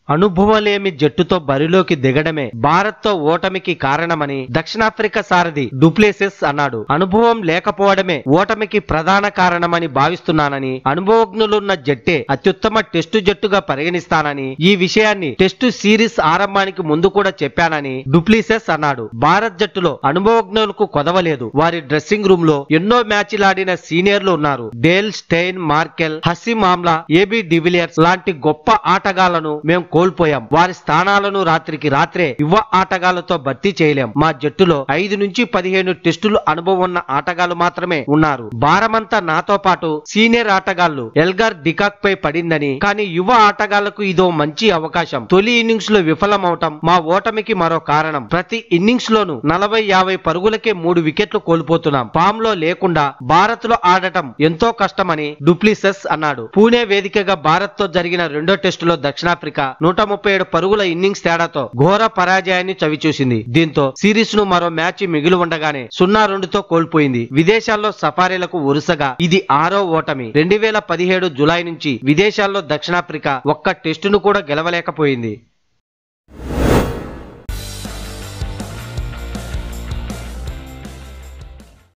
అనుభవం లేమి జట్టుతో బరిలోకి దిగడమే భారత్ తో ఓటమికి కారణమని దక్షిణాఫ్రికా సారథి డుప్లేసెస్ అన్నాడు అనుభవం లేకపోవడమే ఓటమికి ప్రధాన కారణమని భావిస్తున్నానని అనుభవజ్ఞులున్న జట్టే అత్యుత్తమ టెస్టు జట్టుగా పరిగణిస్తానని ఈ విషయాన్ని టెస్టు సిరీస్ ఆరంభానికి ముందు కూడా చెప్పానని డుప్లీసెస్ అన్నాడు భారత్ జట్టులో అనుభవజ్ఞులకు కొదవలేదు వారి డ్రెస్సింగ్ రూమ్ లో ఎన్నో మ్యాచ్లాడిన సీనియర్లు ఉన్నారు Dale Steyn Morkel Hashim Amla AB de Villiers లాంటి గొప్ప ఆటగాళ్లను మేము కోల్పోయాం వారి స్థానాలను రాత్రికి రాత్రే యువ ఆటగాళ్లతో భర్తీ చేయలేం మా జట్టులో ఐదు నుంచి పదిహేను టెస్టులు అనుభవం ఉన్న ఆటగాళ్లు మాత్రమే ఉన్నారు భారమంతా నాతో పాటు సీనియర్ ఆటగాళ్లు ఎల్గార్ డికాక్ పై పడిందని కానీ యువ ఆటగాళ్లకు ఇదో మంచి అవకాశం తొలి ఇన్నింగ్స్ లో విఫలమవటం మా ఓటమికి మరో కారణం ప్రతి ఇన్నింగ్స్ లోను నలభై యాభై పరుగులకే మూడు వికెట్లు కోల్పోతున్నాం ఫామ్ లో లేకుండా భారత్ లో ఆడటం ఎంతో కష్టమని డుప్లిసెస్ అన్నాడు పూణే వేదికగా భారత్ తో జరిగిన రెండో టెస్టులో దక్షిణాఫ్రికా నూట ముప్పై ఏడు పరుగుల ఇన్నింగ్స్ తేడాతో ఘోర పరాజయాన్ని చవిచూసింది దీంతో సిరీస్ ను మరో మ్యాచ్ మిగిలి ఉండగానే సున్నా రెండుతో కోల్పోయింది విదేశాల్లో సఫారీలకు వరుసగా ఇది ఆరో ఓటమి రెండు వేల పదిహేడు జులై నుంచి విదేశాల్లో దక్షిణాఫ్రికా ఒక్క టెస్టును కూడా గెలవలేకపోయింది